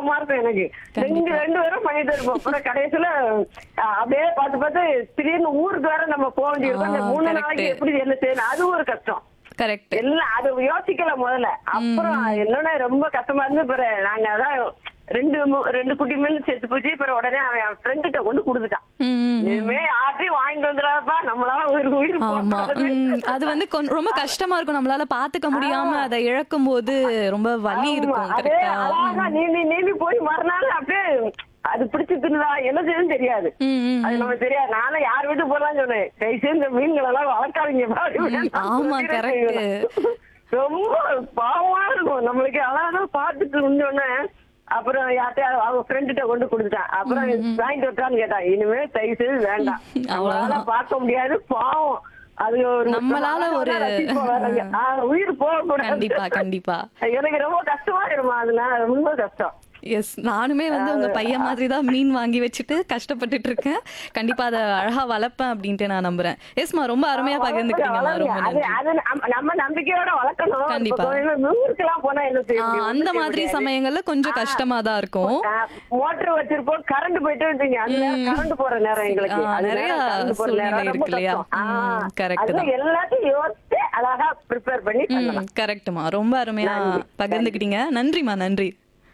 பாவமா இருக்கும் எனக்கு ரெண்டு ரெண்டு பேரும் பண்ணிட்டு இருப்போம் அப்புறம் கடைசியில அஹ், அப்படியே பார்த்து பார்த்து திடீர்னு ஊருக்கு வேற நம்ம போக வேண்டியிருக்கும் அந்த ஆ, மூணு correct. நாளைக்கு எப்படி என்ன செய்யணும் அது ஒரு கஷ்டம் கரெக்ட் எல்லாம் அது யோசிக்கல முதல்ல அப்புறம் என்னன்னா ரொம்ப கஷ்டமா இருந்து பிற நாங்க அதான் ரெண்டு மு- ரெண்டு குட்டி மீன் செத்து போச்சு பிறகு உடனே அவன் ஃப்ரெண்டுகிட்ட கொண்டு கொடுத்துட்டான் இனிமே யார்ட்டையும் வாங்கிட்டு வந்துடாப்பா நம்மளால ஒரு உயிர் ஆமா போகாது. ம், அது வந்து கொஞ்~ ரொம்ப கஷ்டமா இருக்கும் நம்மளால பாத்துக்க முடியாம அதை இழக்கும் போது ரொம்ப வலி ஆமா, இருக்கும் அதே கரெக்டா அழகா நீந்தி நீந்தி போய் மறுநாள் அப்படியே அது பிடிச்சு தின்னுதா என்ன செய்யுதுன்னு தெரியாது ம், ம், அது நமக்கு தெரியாது நானும் யார் வீட்டு போலாம் சொன்னேன் தயவுசெய்து இந்த மீன்கள் எல்லாம் வளர்க்காதீங்க பா, அப்படின்னு நான் ஆமா, சொல்லிட்டே correct. செய்வேன். ரொம்ப பாவமா இருக்கும் நம்மளுக்கு அழகா பார்த்துட்டு இருந்தோடனே அப்புறம் யார்கிட்டயும் அவங்க ஃப்ரெண்ட்கிட்ட கொண்டு கொடுத்துட்டான் அப்புறம் வாங்கிட்டு வட்டான்னு கேட்டான் இனிமே தயவு செய்து வேண்டாம் நம்மளால பார்க்க முடியாது பாவம் அது ஒரு நம்மளால ஒரு- ரசிப்போம் வேறங்க. ஆ, உயிர் போக கண்டிப்பா கண்டிப்பா எனக்கு ரொம்ப கஷ்டமா இருக்குமா அதனால ரொம்ப கஷ்டம் எஸ் நானுமே வந்து உங்க பையன் மாதிரி தான் மீன் வாங்கி வச்சுட்டு கஷ்டப்பட்டுட்டு இருக்கேன் கண்டிப்பா அதை அழகா வளர்ப்பேன் அப்படின்ட்டு நான் நம்புறேன் எஸ்மா ரொம்ப அருமையா பகிர்ந்துக்கிட்டீங்கம்மா வளருங்க. ரொம்ப அது நன்றி அது நம்ம- நம்ம நம்பிக்கையோட வளர்க்கணும் கண்டிப்பா. ஊருக்குலாம் போனா என்ன செய்ய ஆ, முடியும்? அந்த ஒண்ணும் மாதிரி செய்ய முடியாது. சமயங்கள்ல கொஞ்சம் கஷ்டமா தான் இருக்கும் மோட்டர் வச்சிருப்போம் கரண்ட் போயிட்டு வச்சுங்க அந்த கரண்ட் போற நேரம் எங்களுக்கு ஆ, அது நிறைய நேரம் current போற நேரம் சூழ்நிலை ரொம்ப இருக்கு இல்லையா? கஷ்டம். ஆ, ம், correct அதுல தான். எல்லாத்தையும் யோசிச்சு அழகா ப்ரிப்பேர் பண்ணி பண்ணலாம் கரெக்ட்மா ரொம்ப அருமையா நன்றி. பகிர்ந்துக்கிட்டீங்க நன்றிமா நன்றி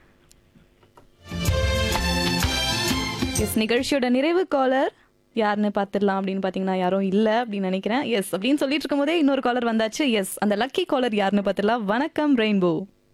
எஸ் நிகழ்ச்சியோட நிறைவு காலர் யாருன்னு பார்த்துடலாம் அப்படின்னு பார்த்தீங்கன்னா யாரும் இல்லை அப்படின்னு நினைக்கிறேன் எஸ் அப்படின்னு சொல்லிட்டு இருக்கும்போதே இன்னொரு காலர் வந்தாச்சு எஸ் அந்த லக்கி காலர் யாருன்னு பார்த்துடலாம் வணக்கம் ரெயின்போ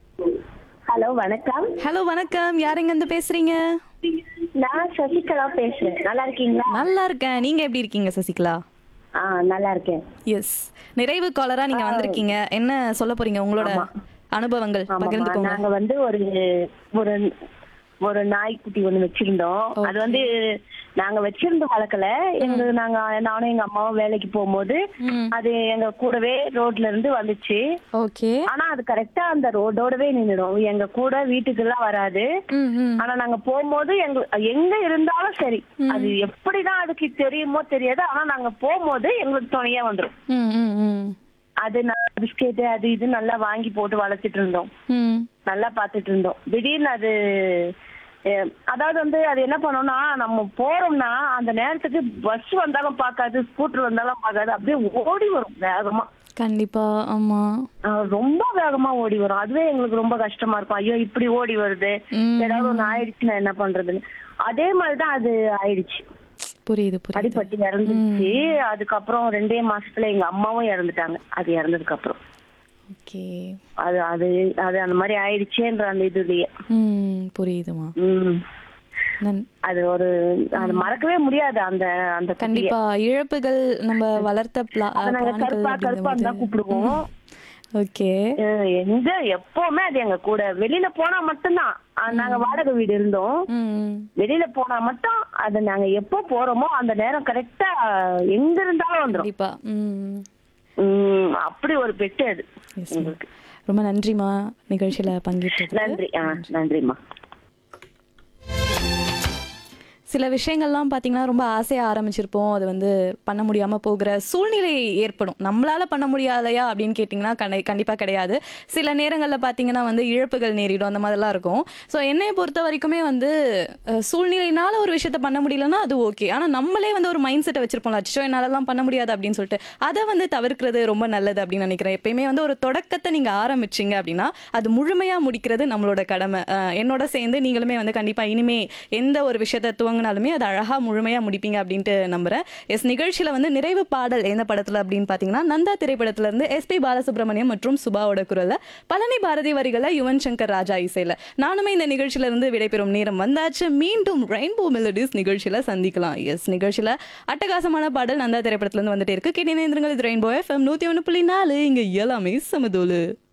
ஹலோ வணக்கம் ஹலோ வணக்கம் யாருங்க இருந்து பேசுறீங்க நான் சசிகலா பேசுறேன் நல்லா இருக்கீங்களா நல்லா இருக்கேன் நீங்க எப்படி இருக்கீங்க சசிகலா ஆ நல்லா இருக்கேன் எஸ் நிறைவு காலரா நீங்க வந்திருக்கீங்க என்ன சொல்ல போறீங்க உங்களோட அனுபவங்கள் ஆமாம்மா பகிர்ந்துக்கோங்க நாங்க வந்து ஒரு ஒரு ஒரு நாய்க்குட்டி ஒண்ணு வச்சிருந்தோம் அது வந்து நாங்க வச்சிருந்த வளர்க்கல எங்க நாங்க நானும் எங்க அம்மாவும் வேலைக்கு போகும்போது ம். அது எங்க கூடவே ரோட்ல இருந்து வந்துச்சு ஓகே ஆனா அது கரெக்டா அந்த ரோடோடவே நின்னுடும் எங்க கூட வீட்டுக்கு எல்லாம் வராது ம் ம் ஆனா நாங்க போகும்போது எங்க எங்க இருந்தாலும் சரி அது எப்படிதான் அதுக்கு தெரியுமோ தெரியாது ஆனா நாங்க போகும்போது எங்களுக்கு துணையா வந்துரும் ம் ம் ம் அது பிஸ்கெட் அது இது நல்லா வாங்கி போட்டு வளர்த்துட்டு இருந்தோம் ம் நல்லா பார்த்துட்டு இருந்தோம் திடீர்னு அது அஹ், அதாவது வந்து அது என்ன பண்ணோம்னா நம்ம போறோம்னா அந்த நேரத்துக்கு பஸ் வந்தாலும் பார்க்காது ஸ்கூட்டர் வந்தாலும் பார்க்காது அப்படியே ஓடி வரும் வேகமா கண்டிப்பா ஆமா அஹ், ரொம்ப வேகமா ஓடி வரும் அதுவே எங்களுக்கு ரொம்ப கஷ்டமா இருக்கும் ஐயோ இப்படி ஓடி வருது ம். ஏதாவது ஒண்ணு ஆயிடுச்சுன்னா என்ன பண்றதுன்னு அதே மாதிரிதான் அது ஆயிடுச்சு புரியுது புரியுது அடிபட்டு இறந்துச்சு அதுக்கப்புறம் ரெண்டே மாசத்துல எங்க அம்மாவும் இறந்துட்டாங்க அது இறந்ததுக்கு அப்புறம் ஓகே அது அது அது அந்த மாதிரி ஆயிடுச்சேன்ற அந்த இதுலயே ம் புரியுதுமா உம் நன் அது ஒரு அது மறக்கவே முடியாது அந்த அந்த குட்டிய. கண்டிப்பா இழப்புகள் நம்ம வளர்த்த பிளா- அதை நாங்க பிராணிகள் கருப்பா கருப்பா தான் அப்படிங்கும்போது கூப்பிடுவோம் ஓகே அஹ் எங்க எப்பவுமே அது எங்க கூட வெளியில போனா மட்டும்தான் அஹ் நாங்க வாடகை வீடு இருந்தோம் ம் வெளியில போனா மட்டும் அது நாங்க எப்போ போறோமோ அந்த நேரம் கரெக்டா எங்க இருந்தாலும் வந்துரும் கண்டிப்பா ம் உம் அப்படி ஒரு பெட்டு அது Yes, ma'am. எங்களுக்கு ரொம்ப நன்றிமா நிகழ்ச்சியில பங்கேற்றது நன்றி ஆ நன்றிம்மா சில விஷயங்கள்லாம் பார்த்தீங்கன்னா ரொம்ப ஆசையாக ஆரம்பிச்சிருப்போம் அது வந்து பண்ண முடியாமல் போகிற சூழ்நிலை ஏற்படும் நம்மளால பண்ண முடியாதையா அப்படின்னு கேட்டிங்கன்னா கண்டி கண்டிப்பாக கிடையாது சில நேரங்களில் பார்த்தீங்கன்னா வந்து இழப்புகள் நேரிடும் அந்த மாதிரிலாம் இருக்கும் ஸோ என்னைய பொறுத்த வரைக்குமே வந்து அஹ், சூழ்நிலையினால ஒரு விஷயத்த பண்ண முடியலன்னா அது ஓகே ஆனால் நம்மளே வந்து ஒரு மைண்ட் செட்டை வச்சிருப்போம்ல அச்சோ என்னாலலாம் பண்ண முடியாது அப்படின்னு சொல்லிட்டு அதை வந்து தவிர்க்கிறது ரொம்ப நல்லது அப்படின்னு நினைக்கிறேன் எப்பயுமே வந்து ஒரு தொடக்கத்தை நீங்கள் ஆரம்பிச்சிங்க அப்படின்னா அது முழுமையாக முடிக்கிறது நம்மளோட கடமை அஹ், என்னோட சேர்ந்து நீங்களுமே வந்து கண்டிப்பாக இனிமே எந்த ஒரு விஷயத்தை துவங்கினாலுமே அது அழகாக முழுமையாக முடிப்பீங்க அப்படின்ட்டு நம்புறேன் எஸ் நிகழ்ச்சியில் வந்து நிறைவு பாடல் எந்த படத்தில் அப்படின்னு பார்த்தீங்கன்னா நந்தா திரைப்படத்துல இருந்து எஸ்பி பாலசுப்ரமணியம் மற்றும் சுபாவோட குரல்ல பழனி பாரதி வரிகளை யுவன் சங்கர் ராஜா இசையில நானுமே இந்த நிகழ்ச்சியில இருந்து விடைபெறும் நேரம் வந்தாச்சு மீண்டும் ரெயின்போ மெலடிஸ் நிகழ்ச்சியில சந்திக்கலாம் எஸ் நிகழ்ச்சியில அட்டகாசமான பாடல் நந்தா திரைப்படத்துல இருந்து வந்துட்டே இருக்கு கேட்டீங்க இது ரெயின்போ எஃப்எம் நூத்தி ஒன்று புள்ளி நாலு இங்க எல்லாமே சமதோலு